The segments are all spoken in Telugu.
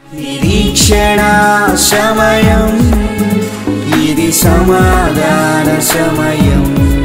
నిరీక్షణ సమయం ఇది సమాధాన సమయం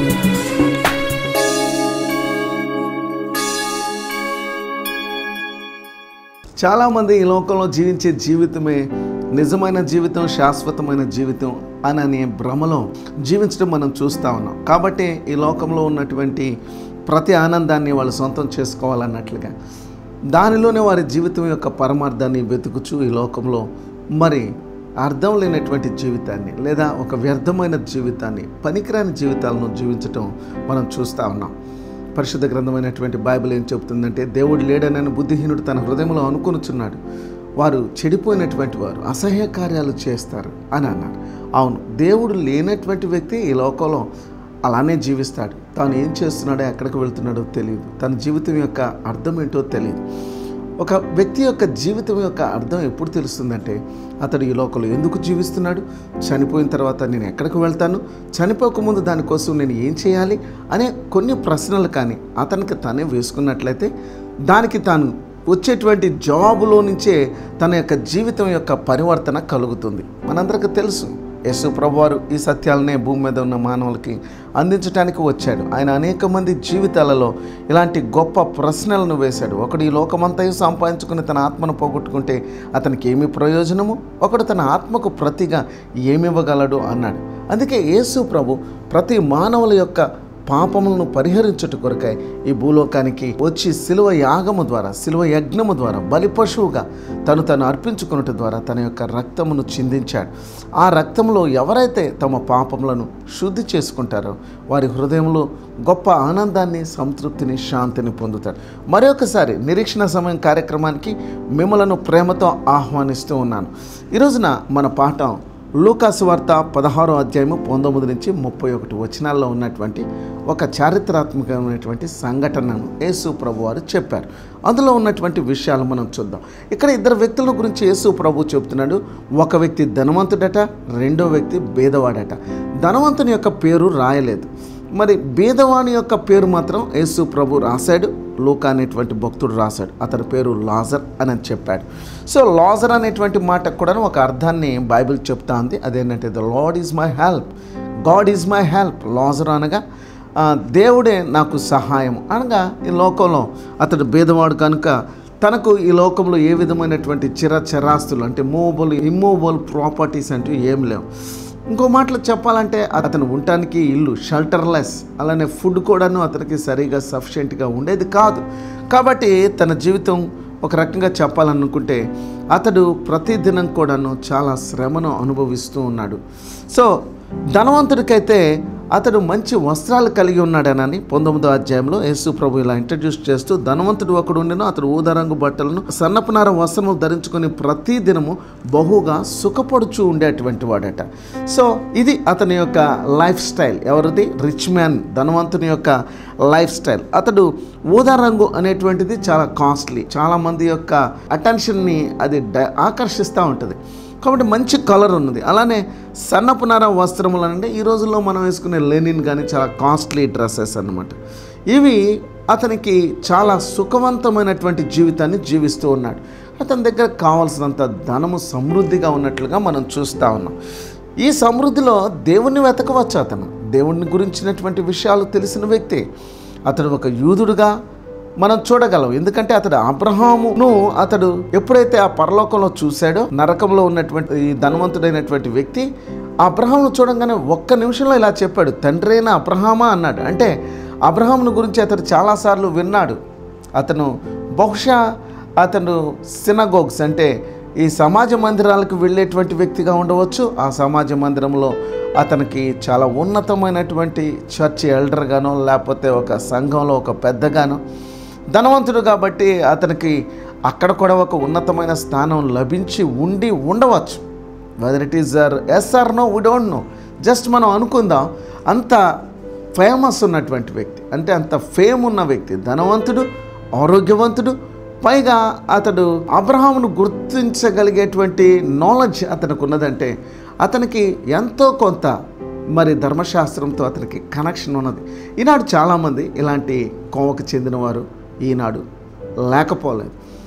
చాలామంది ఈ లోకంలో జీవించే జీవితమే నిజమైన జీవితం శాశ్వతమైన జీవితం అని అనే భ్రమలో జీవించడం మనం చూస్తూ ఉన్నాం కాబట్టి ఈ లోకంలో ఉన్నటువంటి ప్రతి ఆనందాన్ని వాళ్ళు సొంతం చేసుకోవాలన్నట్లుగా దానిలోనే వారి జీవితం యొక్క పరమార్థాన్ని వెతుకుచూ ఈ లోకంలో మరి అర్థం లేనటువంటి జీవితాన్ని లేదా ఒక వ్యర్థమైన జీవితాన్ని పనికిరాని జీవితాలను జీవించటం మనం చూస్తూ ఉన్నాం పరిశుద్ధ గ్రంథమైనటువంటి బైబిల్ ఏం చెబుతుందంటే దేవుడు లేడనని బుద్ధిహీనుడు తన హృదయంలో అనుకొనుచున్నాడు వారు చెడిపోయినటువంటి వారు అసహ్య కార్యాలు చేస్తారు అని అన్నారు అవును దేవుడు లేనటువంటి వ్యక్తి ఈ లోకంలో అలానే జీవిస్తాడు తాను ఏం చేస్తున్నాడో ఎక్కడికి వెళ్తున్నాడో తెలియదు తన జీవితం యొక్క అర్థం ఏంటో తెలియదు ఒక వ్యక్తి యొక్క జీవితం యొక్క అర్థం ఎప్పుడు తెలుస్తుందంటే అతడు ఈ లోకంలో ఎందుకు జీవిస్తున్నాడు చనిపోయిన తర్వాత నేను ఎక్కడికి వెళ్తాను చనిపోకముందు దానికోసం నేను ఏం చేయాలి అనే కొన్ని ప్రశ్నలు కానీ అతనికి తనే వేసుకున్నట్లయితే దానికి తాను వచ్చేటువంటి జాబులో నుంచే తన యొక్క జీవితం యొక్క పరివర్తన కలుగుతుంది మనందరికీ తెలుసు యేసు ప్రభువారు ఈ సత్యాలనే భూమి మీద ఉన్న మానవులకి అందించడానికి వచ్చాడు ఆయన అనేక మంది జీవితాలలో ఇలాంటి గొప్ప ప్రశ్నలను వేశాడు ఒకడు ఈ లోకమంతయు సంపాదించుకుని తన ఆత్మను పోగొట్టుకుంటే అతనికి ఏమి ప్రయోజనము ఒకడు తన ఆత్మకు ప్రతిగా ఏమి ఇవ్వగలడు అన్నాడు అందుకే యేసు ప్రభు ప్రతి మానవుల యొక్క పాపములను పరిహరించుట కొరకై ఈ భూలోకానికి వచ్చి శిలువ యాగము ద్వారా శిలువ యజ్ఞము ద్వారా బలి పశువుగా తను తను అర్పించుకున్నట ద్వారా తన యొక్క రక్తమును చిందించాడు ఆ రక్తంలో ఎవరైతే తమ పాపములను శుద్ధి చేసుకుంటారో వారి హృదయంలో గొప్ప ఆనందాన్ని సంతృప్తిని శాంతిని పొందుతారు మరొకసారి నిరీక్షణ సమయం కార్యక్రమానికి మిమ్మలను ప్రేమతో ఆహ్వానిస్తూ ఉన్నాను ఈరోజున మన పాఠం లూకాసు వార్త పదహారో అధ్యాయము పంతొమ్మిది నుంచి ముప్పై ఒకటి వచనాల్లో ఉన్నటువంటి ఒక చారిత్రాత్మకమైనటువంటి సంఘటనను యేసు ప్రభు వారు చెప్పారు అందులో ఉన్నటువంటి విషయాలు మనం చూద్దాం ఇక్కడ ఇద్దరు వ్యక్తుల గురించి యేసు ప్రభు చెప్తున్నాడు ఒక వ్యక్తి ధనవంతుడట రెండో వ్యక్తి భేదవాడట ధనవంతుని యొక్క పేరు రాయలేదు మరి బీదవాణి యొక్క పేరు మాత్రం యేసు ప్రభు రాశాడు లూకా అనేటువంటి భక్తుడు రాశాడు అతని పేరు లాజర్ అని చెప్పాడు సో లాజర్ అనేటువంటి మాటకు కూడా ఒక అర్థాన్ని బైబిల్ చెప్తా ఉంది అదేంటంటే the Lord is my help God is my help Lazarus అనగా ఆ, దేవుడే నాకు సహాయం అనగా ఈ లోకంలో అతడు భేదవాడు కనుక తనకు ఈ లోకంలో ఏ విధమైనటువంటి చిర చరాస్తులు అంటే మూవబుల్ ఇమ్మూవబుల్ ప్రాపర్టీస్ అంటూ ఏం లేవు ఇంకో మాటలో చెప్పాలంటే అతను ఉండటానికి ఇల్లు షెల్టర్లెస్ అలానే ఫుడ్ కూడాను అతనికి సరిగా సఫిషియెంట్గా ఉండేది కాదు కాబట్టి తన జీవితం ఒక రకంగా చెప్పాలనుకుంటే అతడు ప్రతిదినం కూడాను చాలా శ్రమను అనుభవిస్తూ ఉన్నాడు సో ధనవంతుడికైతే అతడు మంచి వస్త్రాలు కలిగి ఉన్నాడనని పంతొమ్మిదో అధ్యాయంలో యేసు ప్రభు ఇలా ఇంట్రడ్యూస్ చేస్తూ ధనవంతుడు ఒకడు ఉండెను అతడు ఊదరంగు బట్టలను సన్నపునార వస్త్రము ధరించుకొని ప్రతి దినము బహుగా సుఖపడుచు ఉండేటువంటి వాడట సో ఇది అతని యొక్క లైఫ్ స్టైల్ ఎవరిది రిచ్ మ్యాన్ ధనవంతుని యొక్క లైఫ్ స్టైల్ అతడు ఊదా రంగు అనేటువంటిది చాలా కాస్ట్లీ చాలా మంది యొక్క అటెన్షన్ని అది డ- ఆకర్షిస్తూ ఉంటుంది కాబట్టి మంచి కలర్ ఉన్నది అలానే సన్నపు నార వస్త్రములు అంటే ఈ రోజుల్లో మనం వేసుకునే లెనిన్ కానీ చాలా కాస్ట్లీ డ్రెస్సెస్ అన్నమాట ఇవి అతనికి చాలా సుఖవంతమైనటువంటి జీవితాన్ని జీవిస్తూ ఉన్నాడు అతని దగ్గర కావాల్సినంత ధనము సమృద్ధిగా ఉన్నట్లుగా మనం చూస్తూ ఉన్నాం ఈ సమృద్ధిలో దేవుణ్ణి వెతకవచ్చు అతను దేవుణ్ణి గురించినటువంటి విషయాలు తెలిసిన వ్యక్తి అతడు ఒక యూదుడుగా మనం చూడగలం ఎందుకంటే అతడు అబ్రహామును అతడు ఎప్పుడైతే ఆ పరలోకంలో చూశాడో నరకంలో ఉన్నటువంటి ఈ ధనవంతుడైనటువంటి వ్యక్తి ఆ అబ్రహామును చూడంగానే ఒక్క నిమిషంలో ఇలా చెప్పాడు తండ్రి అయిన అబ్రహామా అన్నాడు అంటే అబ్రహామును గురించి అతడు చాలాసార్లు విన్నాడు అతను బహుశా అతను సినగోగ్స్ అంటే ఈ సమాజ మందిరాలకు వెళ్ళేటువంటి వ్యక్తిగా ఉండవచ్చు ఆ సమాజ మందిరంలో అతనికి చాలా ఉన్నతమైనటువంటి చర్చ్ ఎల్డర్గానో లేకపోతే ఒక సంఘంలో ఒక పెద్దగానో ధనవంతుడు కాబట్టి అతనికి అక్కడ కూడా ఒక ఉన్నతమైన స్థానం లభించి ఉండి ఉండవచ్చు whether it is or yes or no we don't know just మనం అనుకుందాం అంత ఫేమస్ ఉన్నటువంటి వ్యక్తి అంటే అంత ఫేమ్ ఉన్న వ్యక్తి ధనవంతుడు ఆరోగ్యవంతుడు పైగా అతడు అబ్రహామును గుర్తించగలిగేటువంటి నాలెడ్జ్ అతనికి ఉన్నదంటే అతనికి ఎంతో కొంత మరి ధర్మశాస్త్రంతో అతనికి కనెక్షన్ ఉన్నది ఈనాడు చాలామంది ఇలాంటి కోవకు చెందినవారు ఈనాడు లేకపోలేదు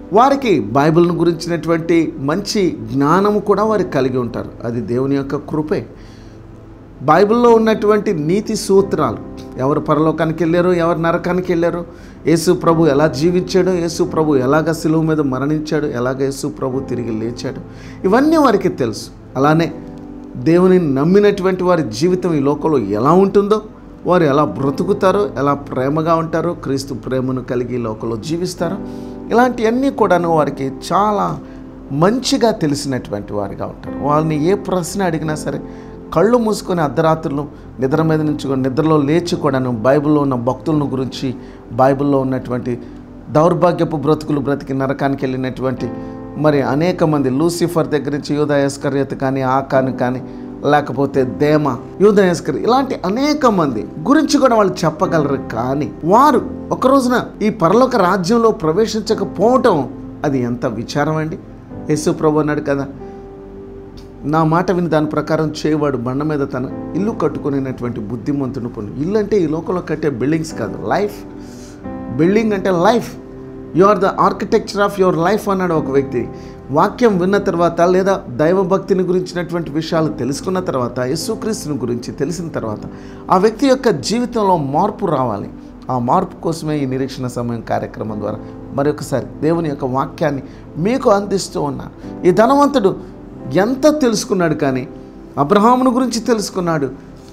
వారికి బైబిల్ను గురించినటువంటి మంచి జ్ఞానము కూడా వారికి కలిగి ఉంటారు అది దేవుని యొక్క కృపే బైబిల్లో ఉన్నటువంటి నీతి సూత్రాలు ఎవరు పరలోకానికి వెళ్ళారో ఎవరు నరకానికి వెళ్ళారో యేసు ప్రభు ఎలా జీవించాడో యేసు ప్రభు ఎలాగ సిలువ మీద మరణించాడు ఎలాగ యేసు ప్రభు తిరిగి లేచాడు ఇవన్నీ వారికి తెలుసు అలానే దేవుని నమ్మినటువంటి వారి జీవితం ఈ లోకంలో ఎలా ఉంటుందో వారు ఎలా బ్రతుకుతారో ఎలా ప్రేమగా ఉంటారో క్రీస్తు ప్రేమను కలిగి ఈ లోకంలో జీవిస్తారో ఇలాంటివన్నీ కూడాను వారికి చాలా మంచిగా తెలిసినటువంటి వారిగా ఉంటారు వాళ్ళని ఏ ప్రశ్న అడిగినా సరే కళ్ళు మూసుకొని అర్ధరాత్రులు నిద్ర మీద నుంచి కూడా నిద్రలో లేచి కూడాను బైబిల్లో ఉన్న భక్తులను గురించి బైబిల్లో ఉన్నటువంటి దౌర్భాగ్యపు బ్రతుకులు బ్రతికి నరకానికి వెళ్ళినటువంటి మరి అనేక మంది లూసిఫర్ దగ్గర నుంచి యూదయస్కర్యత కానీ ఆకాను కానీ లేకపోతే దేమ యూదయస్కర్ ఇలాంటి అనేక మంది గురించి కూడా వాళ్ళు చెప్పగలరు కానీ వారు ఒక రోజున ఈ పరలోక రాజ్యంలో ప్రవేశించకపోవటం అది ఎంత విచారం అండి యేసు ప్రభు అన్నాడు కదా నా మాట విని దాని ప్రకారం చేయవాడు బండ మీద తన ఇల్లు కట్టుకునేటువంటి బుద్ధిమంతుని పొందు ఇల్లు అంటే ఈ లోకంలో కట్టే బిల్డింగ్స్ కాదు లైఫ్ బిల్డింగ్ అంటే life you are the architecture of your life అన్నాడు ఒక వ్యక్తి వాక్యం విన్న తర్వాత లేదా దైవభక్తిని గురించినటువంటి విషయాలు తెలుసుకున్న తర్వాత యేసుక్రీస్తుని గురించి తెలిసిన తర్వాత ఆ వ్యక్తి యొక్క జీవితంలో మార్పు రావాలి ఆ మార్పు కోసమే ఈ నిరీక్షణ సమయం కార్యక్రమం ద్వారా మరొకసారి దేవుని యొక్క వాక్యాన్ని మీకు అందిస్తూ ఉన్నాను ఈ ధనవంతుడు ఎంత తెలుసుకున్నాడు కానీ అబ్రహామును గురించి తెలుసుకున్నాడు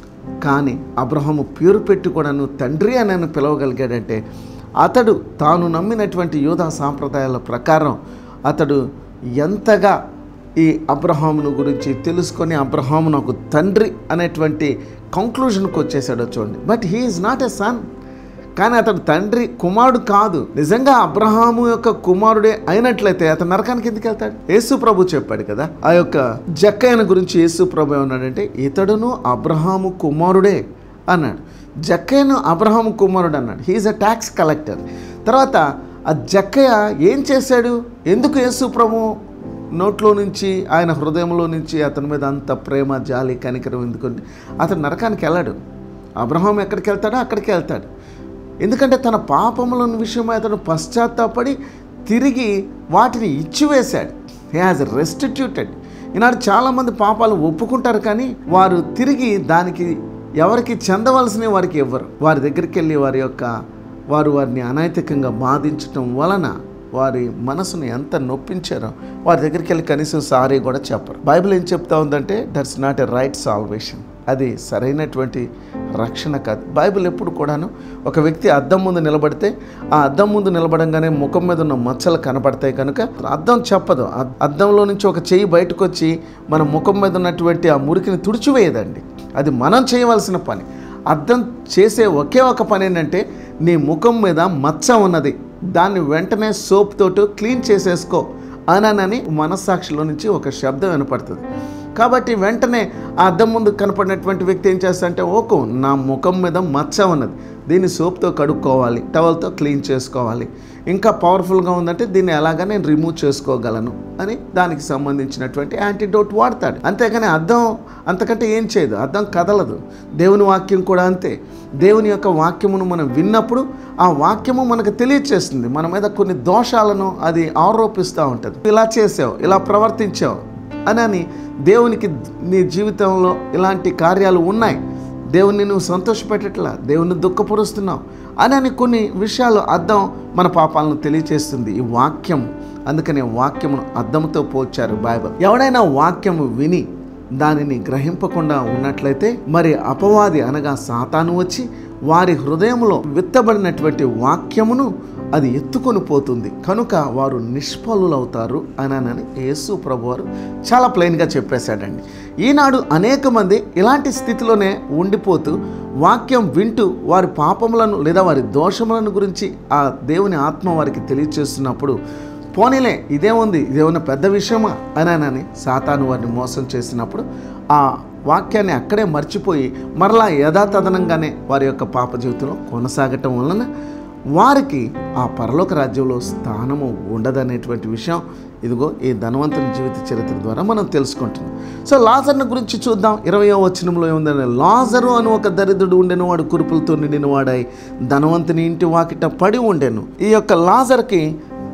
కానీ అబ్రహాము పేరు పెట్టి కూడాను తండ్రి అని నన్ను పిలవగలిగాడంటే అతడు తాను నమ్మినటువంటి యోధా సాంప్రదాయాల ప్రకారం అతడు ఎంతగా ఈ అబ్రహామును గురించి తెలుసుకొని అబ్రహాము నాకు తండ్రి అనేటువంటి కంక్లూజన్కి వచ్చేసాడో చూడండి but he is not a son కానీ అతడు తండ్రి కుమారుడు కాదు నిజంగా అబ్రహాము యొక్క కుమారుడే అయినట్లయితే అతను నరకానికి ఎందుకు వెళ్తాడు యేసు ప్రభు చెప్పాడు కదా ఆ యొక్క జక్కయ్యన గురించి యేసు ప్రభు ఏమన్నాడంటే ఇతడును అబ్రహాము కుమారుడే అన్నాడు జక్కయ్యను అబ్రహాము కుమారుడు అన్నాడు హీఈస్ అ ట్యాక్స్ కలెక్టర్ తర్వాత ఆ జక్కయ్య ఏం చేశాడు ఎందుకు యేసు ప్రభు నోట్లో నుంచి ఆయన హృదయంలో నుంచి అతని మీద అంత ప్రేమ జాలి కనికరం ఎందుకంటే అతను నరకానికి వెళ్ళాడు అబ్రహాం ఎక్కడికి వెళ్తాడో అక్కడికి వెళ్తాడు ఎందుకంటే తన పాపముల విషయమై అతను పశ్చాత్తాపడి తిరిగి వాటిని ఇచ్చివేశాడు హీ హాజ్ రెస్టిట్యూటెడ్ ఈనాడు చాలామంది పాపాలు ఒప్పుకుంటారు కానీ వారు తిరిగి దానికి ఎవరికి చెందవలసినవి వారికి ఇవ్వరు వారి దగ్గరికి వెళ్ళి వారి యొక్క వారు వారిని అనైతికంగా బాధించటం వలన వారి మనసును ఎంత నొప్పించారో వారి దగ్గరికి వెళ్ళి కనీసం సారీ కూడా చెప్పరు బైబిల్ ఏం చెప్తా ఉందంటే that's not a right salvation అది సరైనటువంటి రక్షణ కాదు బైబిల్ ఎప్పుడు కూడాను ఒక వ్యక్తి అద్దం ముందు నిలబడితే ఆ అద్దం ముందు నిలబడంగానే ముఖం మీద ఉన్న మచ్చలు కనపడతాయి కనుక అద్దం చెప్పదు అద్- అద్దంలో నుంచి ఒక చెయ్యి బయటకు వచ్చి మన ముఖం మీద ఉన్నటువంటి ఆ మురికిని తుడిచివేయదండి అది మనం చేయవలసిన పని అర్థం చేసే ఒకే ఒక పని ఏంటంటే నీ ముఖం మీద మచ్చ ఉన్నది దాన్ని వెంటనే సోప్ తోటి క్లీన్ చేసేసుకో అననని మనస్సాక్షిలో నుంచి ఒక శబ్దం వినపడుతుంది కాబట్టి వెంటనే ఆ అద్దం ముందు కనపడినటువంటి వ్యక్తి ఏం చేస్తాడంటే ఓకో నా ముఖం మీద మచ్చ ఉన్నది దీన్ని సోప్తో కడుక్కోవాలి టవల్తో క్లీన్ చేసుకోవాలి ఇంకా పవర్ఫుల్గా ఉందంటే దీన్ని ఎలాగా నేను రిమూవ్ చేసుకోగలను అని దానికి సంబంధించినటువంటి యాంటీడోట్ వాడతాడు అంతేగాని అద్దం అంతకంటే ఏం చేయదు అద్దం కదలదు దేవుని వాక్యం కూడా అంతే దేవుని యొక్క వాక్యమును మనం విన్నప్పుడు ఆ వాక్యము మనకు తెలియచేస్తుంది మన మీద కొన్ని దోషాలను అది ఆరోపిస్తూ ఉంటుంది ఇలా చేసావు ఇలా ప్రవర్తించావు అని అని దేవునికి నీ జీవితంలో ఇలాంటి కార్యాలు ఉన్నాయి దేవుణ్ణి నువ్వు సంతోషపెట్టట్లా దేవుణ్ణి దుఃఖపరుస్తున్నావు అని అని కొన్ని విషయాలు అర్థం మన పాపాలను తెలియచేస్తుంది ఈ వాక్యం అందుకనే వాక్యమును అర్థంతో పోల్చారు బైబిల్ ఎవడైనా వాక్యము విని దానిని గ్రహింపకుండా ఉన్నట్లయితే మరి అపవాది అనగా సాతాను వచ్చి వారి హృదయంలో విత్తబడినటువంటి వాక్యమును అది ఎత్తుకొని పోతుంది కనుక వారు నిష్ఫలులవుతారు అని యేసు ప్రభు వారు చాలా ప్లెయిన్గా చెప్పేశాడండి ఈనాడు అనేక మంది ఇలాంటి స్థితిలోనే ఉండిపోతూ వాక్యం వింటూ వారి పాపములను లేదా వారి దోషములను గురించి ఆ దేవుని ఆత్మ వారికి తెలియచేస్తున్నప్పుడు పోనీలే ఇదేముంది ఇదేమన్నా పెద్ద విషయమా అని సాతాను వారిని మోసం చేసినప్పుడు ఆ వాక్యాన్ని అక్కడే మర్చిపోయి మరలా యథాతథనంగానే వారి యొక్క పాప జీవితంలో కొనసాగటం వలన వారికి ఆ పరలోక రాజ్యంలో స్థానము ఉండదనేటువంటి విషయం ఇదిగో ఈ ధనవంతుని జీవిత చరిత్ర ద్వారా మనం తెలుసుకుంటున్నాం సో లాజర్ను గురించి చూద్దాం ఇరవయో వచనంలో ఏముందంటే లాజరు అని ఒక దరిద్రుడు ఉండెను వాడు కురుపులతో నిండిన వాడై ధనవంతుని ఇంటి వాకిట పడి ఉండెను ఈ యొక్క లాజర్కి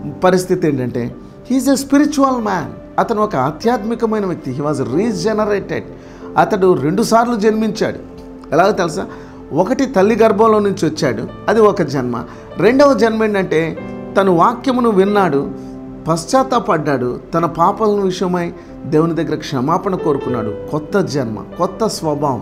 పరిస్థితి ఏంటంటే హీఈస్ ఎ స్పిరిచువల్ మ్యాన్ అతను ఒక ఆధ్యాత్మికమైన వ్యక్తి హీ వాజ్ రీజనరేటెడ్ అతడు రెండుసార్లు జన్మించాడు ఎలాగో తెలుసా ఒకటి తల్లి గర్భంలో నుంచి వచ్చాడు అది ఒక జన్మ రెండవ జన్మ ఏంటంటే తను వాక్యమును విన్నాడు పశ్చాత్తాపడ్డాడు తన పాపల విషయమై దేవుని దగ్గర క్షమాపణ కోరుకున్నాడు కొత్త జన్మ కొత్త స్వభావం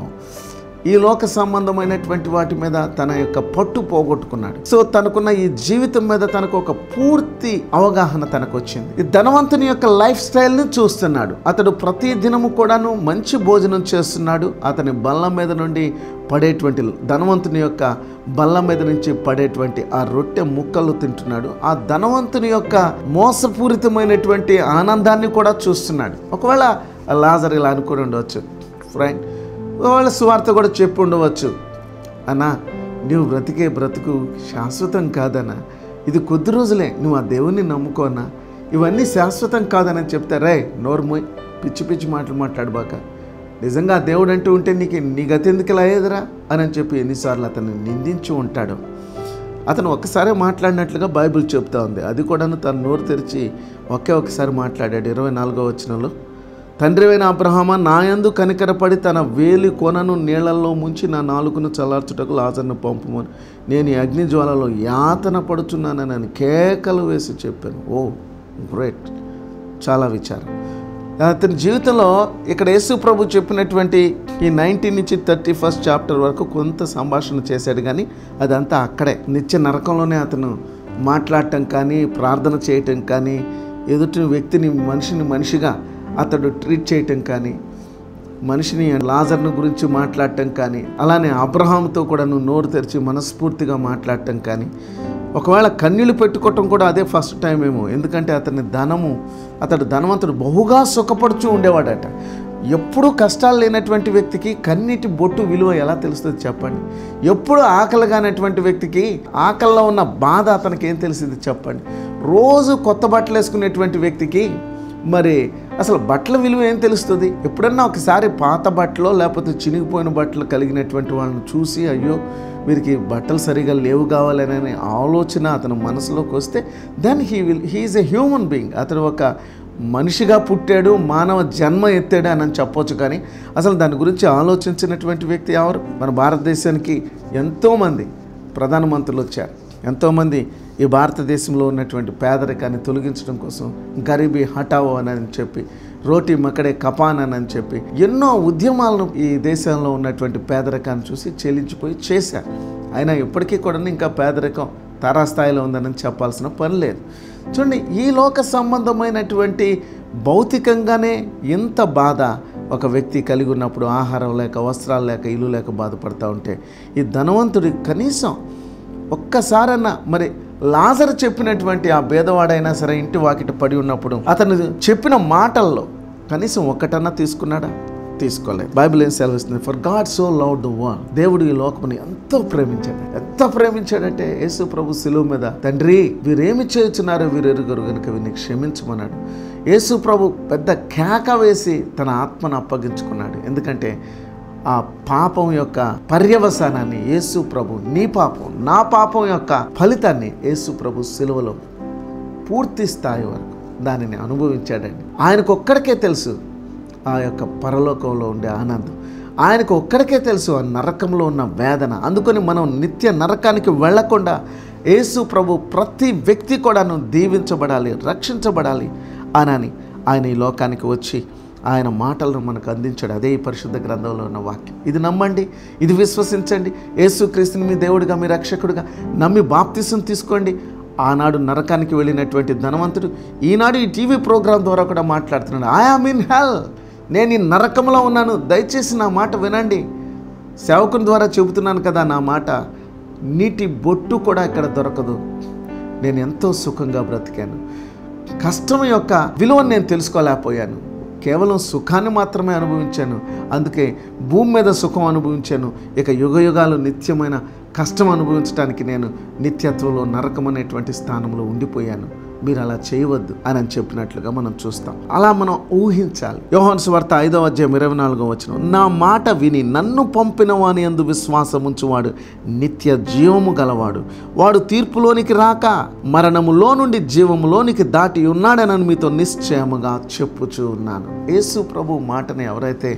ఈ లోక సంబంధమైనటువంటి వాటి మీద తన యొక్క పట్టు పోగొట్టుకున్నాడు సో తనకున్న ఈ జీవితం మీద తనకు ఒక పూర్తి అవగాహన తనకు వచ్చింది ఈ ధనవంతుని యొక్క లైఫ్ స్టైల్ని చూస్తున్నాడు అతడు ప్రతి దినము కూడాను మంచి భోజనం చేస్తున్నాడు అతని బల్ల మీద నుండి పడేటువంటి ధనవంతుని యొక్క బల్ల మీద నుంచి పడేటువంటి ఆ రొట్టె ముక్కలు తింటున్నాడు ఆ ధనవంతుని యొక్క మోసపూరితమైనటువంటి ఆనందాన్ని కూడా చూస్తున్నాడు ఒకవేళ లాజర్ ఇలా అనుకుని ఉండవచ్చు ఫ్రెండ్ ఒకవేళ సువార్త కూడా చెప్పి ఉండవచ్చు అన్నా నువ్వు బ్రతికే బ్రతుకు శాశ్వతం కాదన్నా ఇది కొద్ది రోజులే నువ్వు ఆ దేవుణ్ణి నమ్ముకోనా ఇవన్నీ శాశ్వతం కాదని చెప్తారే నోర్మోయ్ పిచ్చి పిచ్చి మాటలు మాట్లాడబాక నిజంగా ఆ దేవుడు అంటూ ఉంటే నీకు నీ గతి ఎందుకు ఇలా అయ్యేదిరా అని చెప్పి ఎన్నిసార్లు అతన్ని నిందించి ఉంటాడు అతను ఒక్కసారి మాట్లాడినట్లుగా బైబిల్ చెప్తా ఉంది అది కూడాను తన నోరు తెరిచి ఒకే ఒకసారి మాట్లాడాడు ఇరవై నాలుగో వచనంలో తండ్రివైన అబ్రహామ నాయందు కనికరపడి తన వేలి కొనను నీళ్లలో ముంచి నా నాలుగును చల్లార్చుటకు లాజర్ను పంపమని నేను ఈ అగ్ని జ్వాలలో యాతన పడుచున్నానని నేను కేకలు వేసి చెప్పాను ఓ గ్రేట్ చాలా విచారం అతని జీవితంలో ఇక్కడ యేసు ప్రభు చెప్పినటువంటి ఈ నైన్టీన్ నుంచి థర్టీ ఫస్ట్ చాప్టర్ వరకు కొంత సంభాషణ చేశాడు కానీ అదంతా అక్కడే నిత్య నరకంలోనే అతను మాట్లాడటం కానీ ప్రార్థన చేయటం కానీ ఎదుటి వ్యక్తిని మనిషిని మనిషిగా అతడు ట్రీట్ చేయటం కానీ మనిషిని లాజర్ను గురించి మాట్లాడటం కానీ అలానే అబ్రహాంతో కూడా నువ్వు నోరు తెరిచి మనస్ఫూర్తిగా మాట్లాడటం కానీ ఒకవేళ కన్నీళ్ళు పెట్టుకోవటం కూడా అదే ఫస్ట్ టైం ఏమో ఎందుకంటే అతని ధనము అతడు ధనవంతుడు బహుగా సుఖపడుచూ ఉండేవాడట ఎప్పుడూ కష్టాలు లేనటువంటి వ్యక్తికి కన్నీటి బొట్టు విలువ ఎలా తెలుస్తుంది చెప్పండి ఎప్పుడు ఆకలి కానటువంటి వ్యక్తికి ఆకలిలో ఉన్న బాధ అతనికి ఏం తెలిసింది చెప్పండి రోజు కొత్త బట్టలు వేసుకునేటువంటి వ్యక్తికి మరి అసలు బట్టల విలువ ఏం తెలుస్తుంది ఎప్పుడన్నా ఒకసారి పాత బట్టలో లేకపోతే చినిగిపోయిన బట్టలు కలిగినటువంటి వాళ్ళని చూసి అయ్యో వీరికి బట్టలు సరిగా లేవు కావాలనే ఆలోచన అతని మనసులోకి వస్తే then he will he is a human being అతను ఒక మనిషిగా పుట్టాడు మానవ జన్మ ఎత్తాడు అని చెప్పొచ్చు కానీ అసలు దాని గురించి ఆలోచించినటువంటి వ్యక్తి ఎవరు మన భారతదేశానికి ఎంతోమంది ప్రధానమంత్రులు వచ్చారు ఎంతోమంది ఈ భారతదేశంలో ఉన్నటువంటి పేదరికాన్ని తొలగించడం కోసం గరీబీ హటావో అని చెప్పి రోటీ మక్కడే కపాన్ అని చెప్పి ఎన్నో ఉద్యమాలను ఈ దేశంలో ఉన్నటువంటి పేదరికాన్ని చూసి చెల్లించిపోయి చేశారు అయినా ఇప్పటికీ కూడా ఇంకా పేదరికం తారాస్థాయిలో ఉందని చెప్పాల్సిన పని లేదు చూడండి ఈ లోక సంబంధమైనటువంటి భౌతికంగానే ఎంత బాధ ఒక వ్యక్తి కలిగి ఉన్నప్పుడు ఆహారం లేక వస్త్రాలు లేక ఇల్లు లేక బాధపడతా ఉంటే ఈ ధనవంతుడి కనీసం ఒక్కసారన్నా మరి లాజర్ చెప్పినటువంటి ఆ భేదవాడైనా సరే ఇంటి వాకిట పడి ఉన్నప్పుడు అతను చెప్పిన మాటల్లో కనీసం ఒక్కటన్నా తీసుకున్నాడా తీసుకోలేదు బైబిల్ ఏం సెలవిస్తుంది for God so love the world దేవుడు ఈ లోకముని ఎంతో ప్రేమించాడు ఎంత ప్రేమించాడంటే యేసు ప్రభు శిలువ మీద తండ్రి వీరేమి చేయుచున్నారో వీరెరుగురు కనుక వీరిని క్షమించమన్నాడు యేసు ప్రభు పెద్ద కేక వేసి తన ఆత్మను అప్పగించుకున్నాడు ఎందుకంటే ఆ పాపం యొక్క పర్యవసానాన్ని యేసు ప్రభు నీ పాపం నా పాపం యొక్క ఫలితాన్ని యేసు ప్రభు సిలువలో పూర్తి స్థాయి వరకు దానిని అనుభవించాడండి ఆయనకు ఒక్కడికే తెలుసు ఆ యొక్క పరలోకంలో ఉండే ఆనందం ఆయనకు ఒక్కడికే తెలుసు ఆ నరకంలో ఉన్న వేదన అందుకని మనం నిత్య నరకానికి వెళ్లకుండా యేసు ప్రభు ప్రతి వ్యక్తి కూడాను దీవించబడాలి రక్షించబడాలి అనని ఆయన ఈ లోకానికి వచ్చి ఆయన మాటలను మనకు అందించాడు అదే ఈ పరిశుద్ధ గ్రంథంలో ఉన్న వాక్యం ఇది నమ్మండి ఇది విశ్వసించండి యేసుక్రీస్తుని మీ దేవుడిగా మీ రక్షకుడిగా నమ్మి బాప్తిసం తీసుకోండి ఆనాడు నరకానికి వెళ్ళినటువంటి ధనవంతుడు ఈనాడు ఈ టీవీ ప్రోగ్రాం ద్వారా కూడా మాట్లాడుతున్నాడు ఐ ఆమ్ ఇన్ హెల్ నేను ఈ నరకంలో ఉన్నాను దయచేసి నా మాట వినండి సేవకుని ద్వారా చెబుతున్నాను కదా నా మాట నీటి బొట్టు కూడా ఇక్కడ దొరకదు నేను ఎంతో సుఖంగా బ్రతికాను కష్టం యొక్క విలువను నేను తెలుసుకోలేకపోయాను కేవలం సుఖాన్ని మాత్రమే అనుభవించాను అందుకే భూమి మీద సుఖం అనుభవించాను ఇక యుగ యుగాలు నిత్యమైన కష్టం అనుభవించడానికి నేను నిత్యత్వంలో నరకం అనేటువంటి స్థానంలో ఉండిపోయాను మీరు అలా చేయవద్దు అని అని చెప్పినట్లుగా మనం చూస్తాం అలా మనం ఊహించాలి యోహాన్ వార్త ఐదవ అధ్యాయం ఇరవై నాలుగో వచ్చిన నా మాట విని నన్ను పంపిన వాని అందు విశ్వాసం ఉంచువాడు నిత్య జీవము గలవాడు వాడు తీర్పులోనికి రాక మరణములో నుండి జీవములోనికి దాటి ఉన్నాడనని మీతో నిశ్చయముగా చెప్పుచూ ఉన్నాను యేసు ప్రభు మాటని ఎవరైతే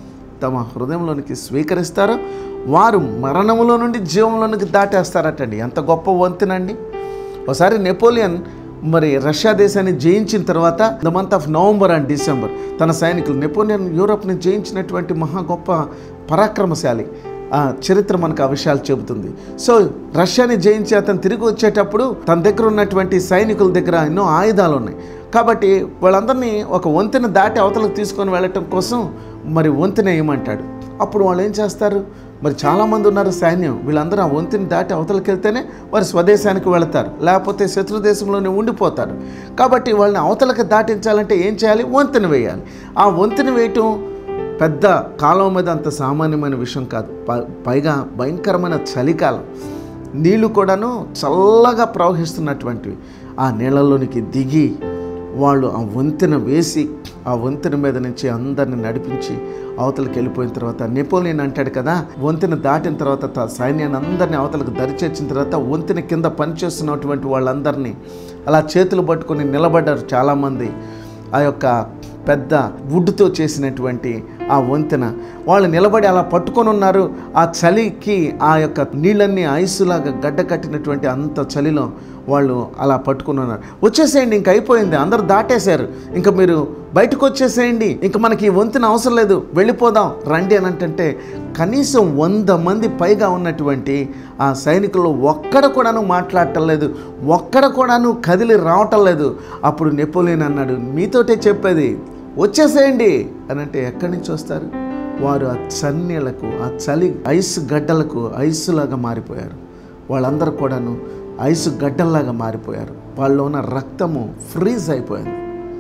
తమ హృదయంలోనికి స్వీకరిస్తారో వారు మరణములో నుండి జీవంలోనికి దాటేస్తారటండి ఎంత గొప్ప వంతెనండి ఒకసారి నెపోలియన్ మరి రష్యా దేశాన్ని జయించిన తర్వాత the month of November and December తన సైనికులు నెపోలియన్ యూరోప్ని జయించినటువంటి మహా గొప్ప పరాక్రమశాలి ఆ చరిత్ర మనకు ఆ విషయాలు చెబుతుంది సో రష్యాని జయించి అతను తిరిగి వచ్చేటప్పుడు తన దగ్గర ఉన్నటువంటి సైనికుల దగ్గర ఎన్నో ఆయుధాలు ఉన్నాయి కాబట్టి వాళ్ళందరినీ ఒక వంతెన దాటి అవతలకు తీసుకొని వెళ్ళటం కోసం మరి వంతెన వేయమంటాడు అప్పుడు వాళ్ళు ఏం చేస్తారు మరి చాలామంది ఉన్నారు సైన్యం వీళ్ళందరూ ఆ వంతెన దాటి అవతలకి వెళ్తేనే వారు స్వదేశానికి వెళతారు లేకపోతే శత్రు దేశంలోనే ఉండిపోతారు కాబట్టి వాళ్ళని అవతలకి దాటించాలంటే ఏం చేయాలి వంతెన వేయాలి ఆ వంతెన వేయటం పెద్ద కాలం మీద అంత సామాన్యమైన విషయం కాదు ప- పైగా భయంకరమైన చలికాలం నీళ్లు కూడాను చల్లగా ప్రవహిస్తున్నటువంటివి ఆ నీళ్ళలోనికి దిగి వాళ్ళు ఆ వంతెన వేసి ఆ వంతెన మీద నుంచి అందరిని నడిపించి అవతలకి వెళ్ళిపోయిన తర్వాత నెపోలియన్ అంటాడు కదా వంతెన దాటిన తర్వాత త- సైన్యాన్ని అందరినీ అవతలకు దరిచేర్చిన తర్వాత వంతెన కింద పనిచేస్తున్నటువంటి వాళ్ళందరినీ అలా చేతులు పట్టుకొని నిలబడ్డారు చాలామంది ఆ యొక్క పెద్ద వుడ్తో చేసినటువంటి ఆ వంతెన వాళ్ళు నిలబడి అలా పట్టుకొని ఉన్నారు ఆ చలికి ఆ యొక్క నీళ్ళన్నీ ఐసులాగా గడ్డ కట్టినటువంటి అంత చలిలో వాళ్ళు అలా పట్టుకుని ఉన్నారు వచ్చేసేయండి ఇంక అయిపోయింది అందరు దాటేశారు ఇంకా మీరు బయటకు వచ్చేసేయండి ఇంకా మనకి ఈ వంతెన అవసరం లేదు వెళ్ళిపోదాం రండి అని అంటే కనీసం వంద మంది పైగా ఉన్నటువంటి ఆ సైనికులు ఒక్కడ కూడాను మాట్లాడటం లేదు ఒక్కడ కూడాను కదిలి రావటం లేదు అప్పుడు నెపోలియన్ అన్నాడు మీతోటే చెప్పేది వచ్చేసేయండి అని అంటే ఎక్కడి నుంచి వస్తారు వారు ఆ చన్నీళ్లకు ఆ చలి ఐస్ గడ్డలకు ఐసులాగా మారిపోయారు వాళ్ళందరూ కూడాను ఐసు గడ్డల్లాగా మారిపోయారు వాళ్ళలో ఉన్న రక్తము ఫ్రీజ్ అయిపోయింది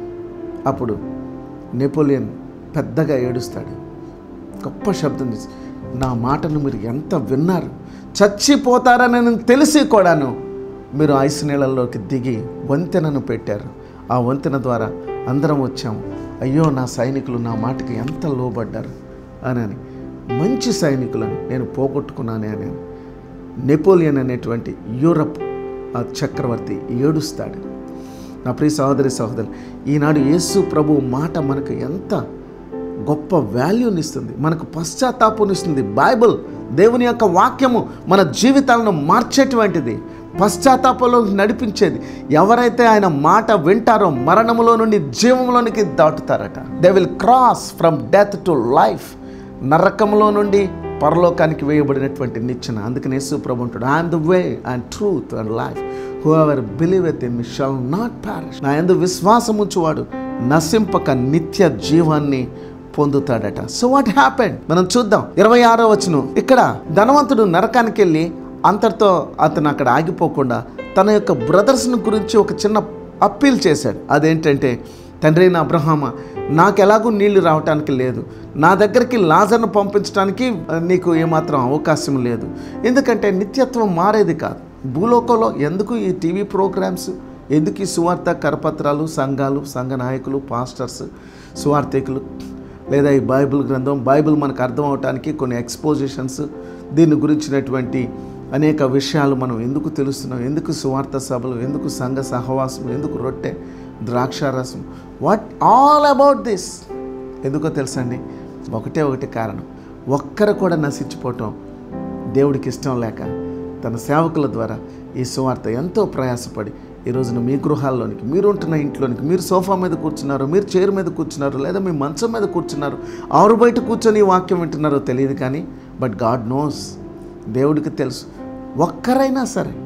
అప్పుడు నెపోలియన్ పెద్దగా ఏడుస్తాడు గొప్ప శబ్దం చేసి నా మాటను మీరు ఎంత విన్నారు చచ్చిపోతారని నేను తెలిసి కూడాను మీరు ఐస్ నీళ్ళల్లోకి దిగి వంతెనను పెట్టారు ఆ వంతెన ద్వారా అందరం వచ్చాము అయ్యో నా సైనికులు నా మాటకి ఎంత లోబడ్డారు అని అని మంచి సైనికులను నేను పోగొట్టుకున్నానే అని నెపోలియన్ అనేటువంటి యూరప్ ఆ చక్రవర్తి ఏడుస్తాడు నా ప్రియ సహోదరి సహోదరు ఈనాడు యేసు ప్రభు మాట మనకు ఎంత గొప్ప వాల్యూని ఇస్తుంది మనకు పశ్చాత్తాపనిస్తుంది బైబిల్ దేవుని యొక్క వాక్యము మన జీవితాలను మార్చేటువంటిది పశ్చాత్తాపంలో నడిపించేది ఎవరైతే ఆయన మాట వింటారో మరణములో నుండి జీవంలోనికి దాటుతారట they will cross from death to life నరకంలో నుండి పరలోకానికి వేయబడినటువంటి నిచ్చెన అందుకని యేసు ప్రభు అంటాడు I am the way and truth and life whoever believeth in me shall not perish నా ఎందు విశ్వాసం ఉంచువాడు నశింపక నిత్య జీవాన్ని పొందుతాడట సో వాట్ హ్యాపెండ్ మనం చూద్దాం ఇరవై ఆరో వచనం ఇక్కడ ధనవంతుడు నరకానికి వెళ్ళి అంతటితో అతను అక్కడ ఆగిపోకుండా తన యొక్క బ్రదర్స్ని గురించి ఒక చిన్న అప్పీల్ చేశాడు అదేంటంటే తండ్రి నా అబ్రహామ నాకు ఎలాగూ నీళ్లు రావటానికి లేదు నా దగ్గరికి లాజర్ను పంపించడానికి ఆ, నీకు ఏమాత్రం అవకాశం లేదు ఎందుకంటే నిత్యత్వం మారేది కాదు భూలోకంలో ఎందుకు ఈ టీవీ ప్రోగ్రామ్స్ ఎందుకు ఈ సువార్త కరపత్రాలు సంఘాలు సంఘ నాయకులు పాస్టర్స్ సువార్థికులు లేదా ఈ బైబిల్ గ్రంథం బైబిల్ మనకు అర్థం అవటానికి కొన్ని ఎక్స్పోజిషన్స్ దీని గురించినటువంటి అనేక విషయాలు మనం ఎందుకు తెలుస్తున్నాం ఎందుకు సువార్త సభలు ఎందుకు సంఘ సహవాసం ఎందుకు రొట్టె ద్రాక్షారసం వాట్ ఆల్ అబౌట్ దిస్ ఎందుకో తెలుసండి ఒకటే ఒకటి కారణం ఒక్కరు కూడా నశించిపోవటం దేవుడికి ఇష్టం లేక తన సేవకుల ద్వారా ఈ సువార్త ఎంతో ప్రయాసపడి ఈ రోజున మీ గృహాల్లోనికి మీరు ఉంటున్న ఇంట్లోనికి మీరు సోఫా మీద కూర్చున్నారు మీరు చైర్ మీద కూర్చున్నారు లేదా మీ మంచం మీద కూర్చున్నారు ఆరు బయట కూర్చొని ఈ వాక్యం వింటున్నారో తెలియదు కానీ బట్ గాడ్ నోస్ దేవుడికి తెలుసు ఒక్కరైనా సరే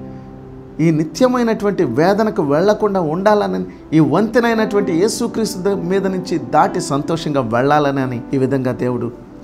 ఈ నిత్యమైనటువంటి వేదనకు వెళ్లకుండా ఉండాలని ఈ వంతెనైనటువంటి యేసుక్రీస్తు ద- మీద నుంచి దాటి సంతోషంగా వెళ్ళాలని అని ఈ విధంగా దేవుడు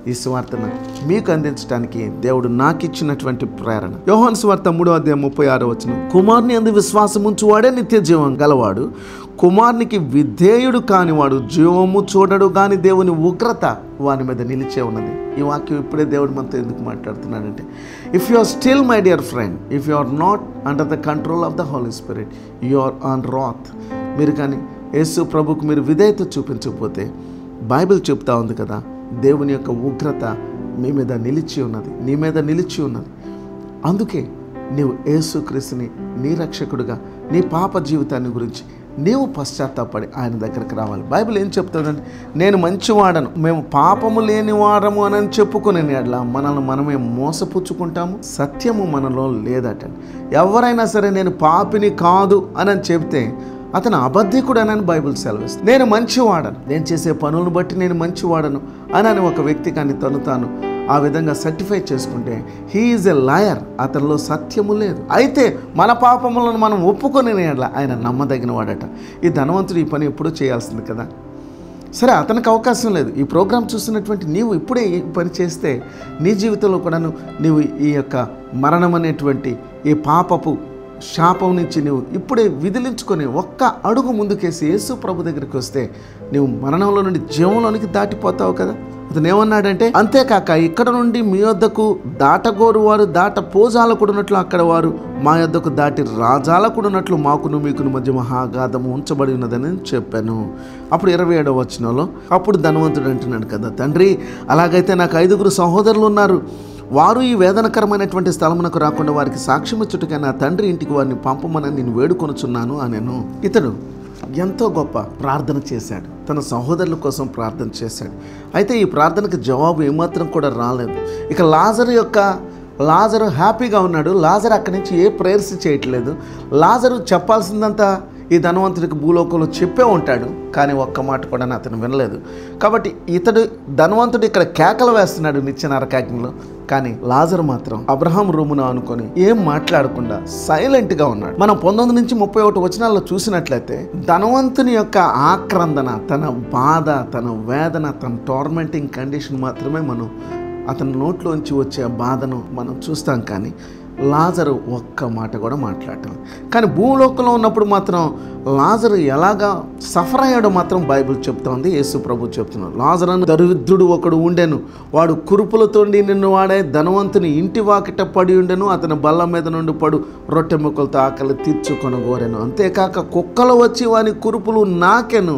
ఈ సువార్తను మీకు అందించడానికి దేవుడు నాకు ఇచ్చినటువంటి ప్రేరణ యోహాన్ సువార్త మూడో అధ్యాయం ముప్పై ఆరో వచ్చిన కుమార్ని అందు విశ్వాసం ఉంచువాడే నిత్య జీవం గలవాడు కుమార్నికి విధేయుడు కానివాడు జీవము చూడడు కాని దేవుని ఉగ్రత వాని మీద నిలిచే ఉన్నది ఈ వాక్యం ఇప్పుడే దేవుడు మనతో ఎందుకు మాట్లాడుతున్నాడంటే if you are still my dear friend if you are not under the control of the Holy Spirit you are on wrath మీరు కానీ యేసు ప్రభుకు మీరు విధేయత చూపించకపోతే బైబిల్ చెప్తా ఉంది కదా దేవుని యొక్క ఉగ్రత మీ మీద నిలిచి ఉన్నది నీ మీద నిలిచి ఉన్నది అందుకే నీవు యేసుక్రీస్తుని నీ రక్షకుడుగా నీ పాప జీవితాన్ని గురించి నీవు పశ్చాత్తాపడి ఆయన దగ్గరికి రావాలి బైబిల్ ఏం చెప్తుందంటే నేను మంచివాడను మేము పాపము లేని వాడము అని చెప్పుకునే అట్లా మనల్ని మనమే మోసపుచ్చుకుంటాము సత్యము మనలో లేదట ఎవరైనా సరే నేను పాపిని కాదు అని చెప్తే అతను అబద్ధికుడనని బైబిల్ సెలవిస్తుంది నేను మంచివాడను నేను చేసే పనులను బట్టి నేను మంచివాడను అని అని ఒక వ్యక్తి కానీ తను తాను ఆ విధంగా సర్టిఫై చేసుకుంటే హీఈస్ ఎ లాయర్ అతనిలో సత్యము లేదు అయితే మన పాపములను మనం ఒప్పుకొని ఆయన నమ్మదగిన వాడట ఈ ధనవంతుడు ఈ పని ఎప్పుడూ చేయాల్సింది కదా సరే అతనికి అవకాశం లేదు ఈ ప్రోగ్రాం చూస్తున్నటువంటి నీవు ఇప్పుడే ఈ పని చేస్తే నీ జీవితంలో కూడాను నీవు ఈ యొక్క మరణం అనేటువంటి ఈ పాపపు శాపం నుంచి నువ్వు ఇప్పుడే విదిలించుకొని ఒక్క అడుగు ముందుకేసి యేసు ప్రభు దగ్గరికి వస్తే నువ్వు మరణంలో నుండి జీవంలోనికి దాటిపోతావు కదా అతను ఏమన్నాడంటే అంతేకాక ఇక్కడ నుండి మీ వద్దకు దాటగోరు వారు దాట పోజాలకుడున్నట్లు అక్కడ వారు మా యొద్దకు దాటి రాజాలకుడున్నట్లు మాకును మీకును మధ్య మహాగాధము ఉంచబడి ఉన్నదని చెప్పాను అప్పుడు ఇరవై ఏడవ వచనంలో అప్పుడు ధనవంతుడు అంటున్నాడు కదా తండ్రి అలాగైతే నాకు ఐదుగురు సహోదరులు ఉన్నారు వారు ఈ వేదనకరమైనటువంటి స్థలమునకు రాకుండా వారికి సాక్ష్యం ఇచ్చుటగా నా తండ్రి ఇంటికి వారిని పంపమని నేను వేడుకొనుచున్నాను అనెను ఇతడు ఎంతో గొప్ప ప్రార్థన చేశాడు తన సహోదరుల కోసం ప్రార్థన చేశాడు అయితే ఈ ప్రార్థనకు జవాబు ఏమాత్రం కూడా రాలేదు ఇక లాజరు యొక్క లాజరు హ్యాపీగా ఉన్నాడు లాజరు అక్కడి నుంచి ఏ ప్రేయర్స్ చేయట్లేదు లాజరు చెప్పాల్సిందంతా ఈ ధనవంతుడికి భూలోకంలో చెప్పే ఉంటాడు కానీ ఒక్క మాట కూడా అతను వినలేదు కాబట్టి ఇతడు ధనవంతుడు ఇక్కడ కేకలు వేస్తున్నాడు నిత్య నరకాగ్నిలో కానీ లాజర్ మాత్రం అబ్రహాం రూమున అనుకొని ఏం మాట్లాడకుండా సైలెంట్గా ఉన్నాడు మనం పంతొమ్మిది నుంచి ముప్పై ఒకటి వచనాల్లో చూసినట్లయితే ధనవంతుని యొక్క ఆక్రందన తన బాధ తన వేదన తన టోర్మెంటింగ్ కండిషన్ మాత్రమే మనం అతని నోట్లోంచి వచ్చే బాధను మనం చూస్తాం కానీ లాజరు ఒక్క మాట కూడా మాట్లాడటం కానీ భూలోకంలో ఉన్నప్పుడు మాత్రం లాజరు ఎలాగా సఫర్ అయ్యాడో మాత్రం బైబిల్ చెప్తోంది యేసు ప్రభు చెప్తున్నాడు లాజరను దరిద్రుడు ఒకడు ఉండెను వాడు కురుపులతో నిన్ను వాడే ధనవంతుని ఇంటి వాకిట పడి ఉండెను అతని బల్ల మీద నుండి పడు రొట్టె ముక్కలతో ఆకలి తీర్చుకొని గోరెను అంతేకాక కుక్కలు వచ్చి వాని కురుపులు నాకెను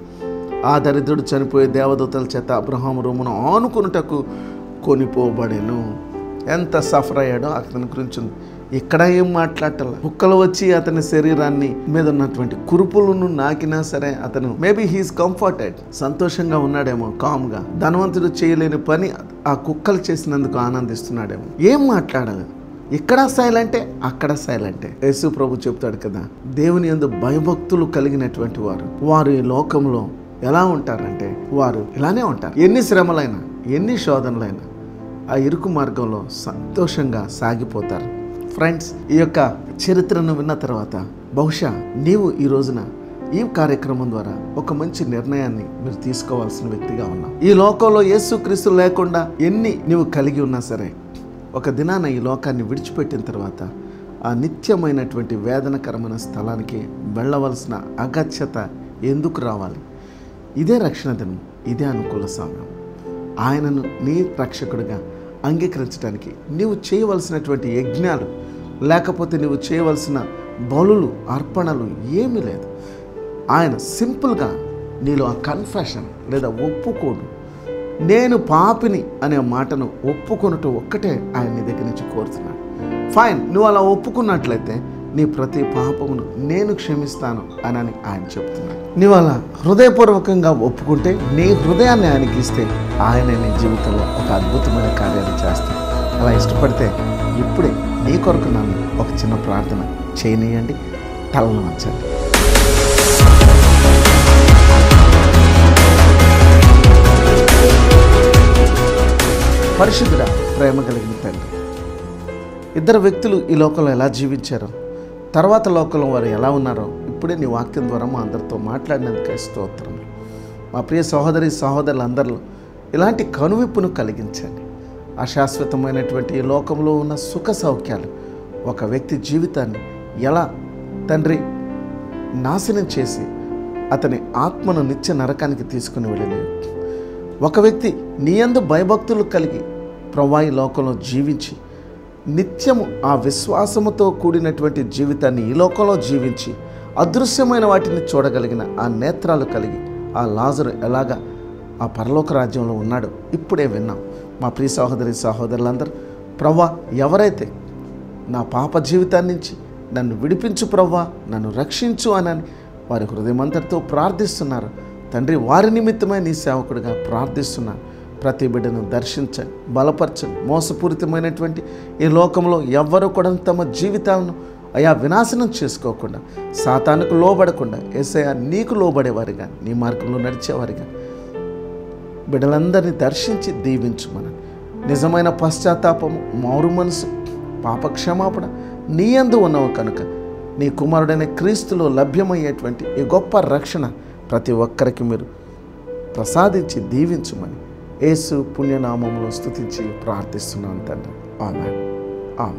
ఆ దరిద్రుడు చనిపోయే దేవదూతల చేత అబ్రహాం రూమును ఆనుకున్నటకు కొనిపోబడెను ఎంత సఫర్ అయ్యాడో అతని గురించి ఉంది. ఇక్కడ ఏం మాట్లాడాల కుక్కలు వచ్చి అతని శరీరాన్ని మీద ఉన్నటువంటి కురుపులను నాకినా సరే అతను మేబీ హీస్ కంఫర్టెడ్ సంతోషంగా ఉన్నాడేమో కామ్గా ధనవంతుడు చేయలేని పని ఆ కుక్కలు చేసినందుకు ఆనందిస్తున్నాడేమో ఏం మాట్లాడాలి ఇక్కడ సైలెంటే అక్కడ సైలెంటే యేసు ప్రభు చెప్తాడు కదా దేవుని యందు భయభక్తులు కలిగినటువంటి వారు వారు ఈ లోకంలో ఎలా ఉంటారంటే వారు ఇలానే ఉంటారు ఎన్ని శ్రమలైనా ఎన్ని శోధనలైనా ఆ ఇరుకు మార్గంలో సంతోషంగా సాగిపోతారు ఫ్రెండ్స్ ఈ యొక్క చరిత్రను విన్న తర్వాత బహుశా నీవు ఈ రోజున ఈ కార్యక్రమం ద్వారా ఒక మంచి నిర్ణయాన్ని మీరు తీసుకోవాల్సిన వ్యక్తిగా ఉన్నావు ఈ లోకంలో యేసుక్రీస్తు లేకుండా ఎన్ని నీవు కలిగి ఉన్నా సరే ఒక దినాన ఈ లోకాన్ని విడిచిపెట్టిన తర్వాత ఆ నిత్యమైనటువంటి వేదనకరమైన స్థలానికి వెళ్ళవలసిన అగత్యత ఎందుకు రావాలి ఇదే రక్షణ దినం ఇదే అనుకూల సమయం ఆయనను నీ రక్షకుడిగా అంగీకరించడానికి నీవు చేయవలసినటువంటి యజ్ఞాలు లేకపోతే నీవు చేయవలసిన బలులు అర్పణలు ఏమీ లేదు ఆయన సింపుల్గా నీలో ఆ కన్ఫెషన్ లేదా ఒప్పుకోడు నేను పాపిని అనే మాటను ఒప్పుకొనటం ఒక్కటే ఆయన నీ దగ్గర నుంచి కోరుతున్నాడు ఫైన్ నువ్వు అలా ఒప్పుకున్నట్లయితే నీ ప్రతి పాపమును నేను క్షమిస్తాను అని అని ఆయన చెప్తున్నాడు నువ్వు అలా హృదయపూర్వకంగా ఒప్పుకుంటే నీ హృదయాన్ని ఆయనకి ఇస్తే ఆయన నీ జీవితంలో ఒక అద్భుతమైన కార్యాలు చేస్తాడు అలా ఇష్టపడితే ఇప్పుడే నీ కొరకు నన్ను ఒక చిన్న ప్రార్థన చేయనీయండి తలను వచ్చండి పరిశుద్ధుడ ప్రేమ కలిగిన తండ్రి ఇద్దరు వ్యక్తులు ఈ లోకంలో ఎలా జీవించారో తర్వాత లోకంలో వారు ఎలా ఉన్నారో ఇప్పుడే నీ వాక్యం ద్వారా మా అందరితో మాట్లాడినందుకే స్తోత్రం మా ప్రియ సహోదరి సహోదరులందరూ ఇలాంటి కనువిప్పును కలిగించండి అశాశ్వతమైనటువంటి ఈ లోకంలో ఉన్న సుఖ సౌఖ్యాలు ఒక వ్యక్తి జీవితాన్ని ఎలా తండ్రి నాశనం చేసి అతని ఆత్మను నిత్య నరకానికి తీసుకుని వెళ్ళలేదు ఒక వ్యక్తి నీయందు భయభక్తులు కలిగి ప్రభా ఈ లోకంలో జీవించి నిత్యము ఆ విశ్వాసముతో కూడినటువంటి జీవితాన్ని ఈ లోకంలో జీవించి అదృశ్యమైన వాటిని చూడగలిగిన ఆ నేత్రాలు కలిగి ఆ లాజరు ఎలాగా ఆ పరలోక రాజ్యంలో ఉన్నాడో ఇప్పుడే విన్నాం మా ప్రియ సహోదరి సహోదరులందరూ ప్రవ్వా ఎవరైతే నా పాప జీవితాన్ని నుంచి నన్ను విడిపించు ప్రవ్వా నన్ను రక్షించు అని వారి హృదయమంతటితో ప్రార్థిస్తున్నారు తండ్రి వారి నిమిత్తమై నీ సేవకుడిగా ప్రార్థిస్తున్నాను ప్రతి బిడ్డను దర్శించండి బలపరచండి మోసపూరితమైనటువంటి ఈ లోకంలో ఎవ్వరూ కూడా తమ జీవితాలను అయా వినాశనం చేసుకోకుండా సాతానుకు లోబడకుండా ఏసయ్య నీకు లోబడేవారిగా నీ మార్గంలో నడిచేవారిగా బిడ్డలందరినీ దర్శించి దీవించుమని నిజమైన పశ్చాత్తాపము మారు మనసు పాపక్షమాపణ నీ అందు ఉన్నవు కనుక నీ కుమారుడైన క్రీస్తులో లభ్యమయ్యేటువంటి ఈ గొప్ప రక్షణ ప్రతి ఒక్కరికి మీరు ప్రసాదించి దీవించుమని యేసు పుణ్యనామంలో స్తుతించి ప్రార్థిస్తున్నాను తండ్రి ఆమె ఆమె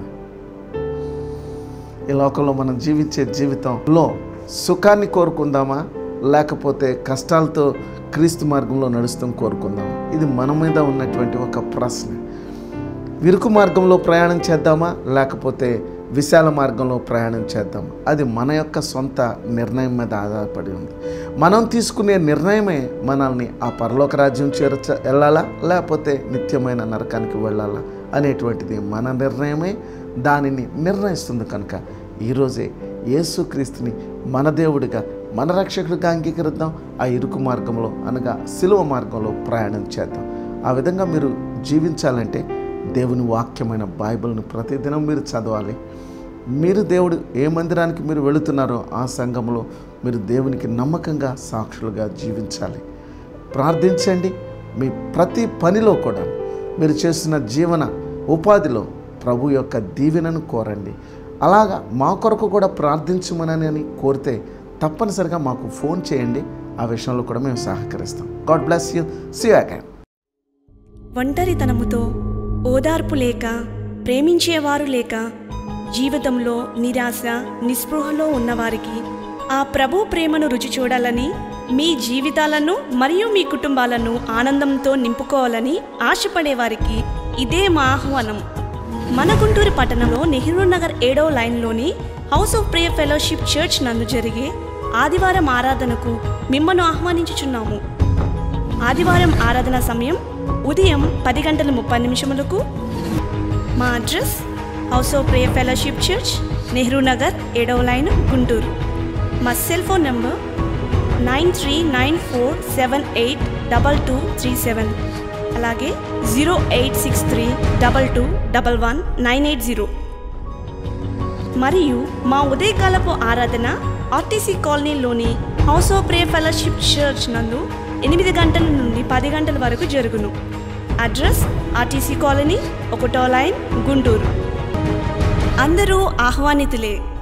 ఈ లోకంలో మనం జీవించే జీవితంలో సుఖాన్ని కోరుకుందామా లేకపోతే కష్టాలతో క్రీస్తు మార్గంలో నడుస్తాం కోరుకుందామా ఇది మన మీద ఉన్నటువంటి ఒక ప్రశ్న విరుకు మార్గంలో ప్రయాణం చేద్దామా లేకపోతే విశాల మార్గంలో ప్రయాణం చేద్దామా అది మన యొక్క సొంత నిర్ణయం మీద ఆధారపడి ఉంది మనం తీసుకునే నిర్ణయమే మనల్ని ఆ పరలోక రాజ్యం చేర్చ వెళ్ళాలా లేకపోతే నిత్యమైన నరకానికి వెళ్ళాలా అనేటువంటిది మన నిర్ణయమే దానిని నిర్ణయిస్తుంది కనుక ఈరోజే యేసుక్రీస్తుని మన దేవుడిగా మన రక్షకుడిగా అంగీకరిద్దాం ఆ ఇరుకు మార్గంలో అనగా సిలువ మార్గంలో ప్రయాణం చేద్దాం ఆ విధంగా మీరు జీవించాలంటే దేవుని వాక్యమైన బైబిల్ని ప్రతిదినం మీరు చదవాలి మీరు దేవుడు ఏ మందిరానికి మీరు వెళుతున్నారో ఆ సంఘంలో మీరు దేవునికి నమ్మకంగా సాక్షులుగా జీవించాలి ప్రార్థించండి మీ ప్రతి పనిలో కూడా మీరు చేస్తున్న జీవన ఉపాధిలో ప్రభు యొక్క దీవెనను కోరండి అలాగా మా కొరకు కూడా ప్రార్థించమనని అని కోరితే తప్పనిసరిగా మాకు ఫోన్ చేయండి ఆ విషయంలో కూడా మేము సహకరిస్తాం God bless you see again ఒంటరితనముతో ఓదార్పు లేక ప్రేమించేవారు లేక జీవితంలో నిరాశ నిస్పృహలో ఉన్నవారికి ఆ ప్రభు ప్రేమను రుచి చూడాలని మీ జీవితాలను మరియు మీ కుటుంబాలను ఆనందంతో నింపుకోవాలని ఆశపడేవారికి ఇదే మా ఆహ్వానం మన గుంటూరు పట్టణంలో నెహ్రూ నగర్ ఏడవ లైన్లోని house of prayer fellowship church నందు జరిగే ఆదివారం ఆరాధనకు మిమ్మల్ని ఆహ్వానించుచున్నాము ఆదివారం ఆరాధన సమయం ఉదయం పది గంటల ముప్పై నిమిషములకు మా address house of prayer fellowship church Nehru Nagar ఏడవ లైన్ గుంటూరు మా cell phone number nine three nine four seven eight double two three seven అలాగే zero eight six three double two double one nine eight zero మరియు మా ఉదయకాలపు ఆరాధన ఆర్టీసీ కాలనీలోని house of prayer fellowship church నందు ఎనిమిది గంటల నుండి పది గంటల వరకు జరుగును అడ్రస్ ఆర్టీసీ కాలనీ ఒకటో లైన్ గుంటూరు అందరూ ఆహ్వానితులే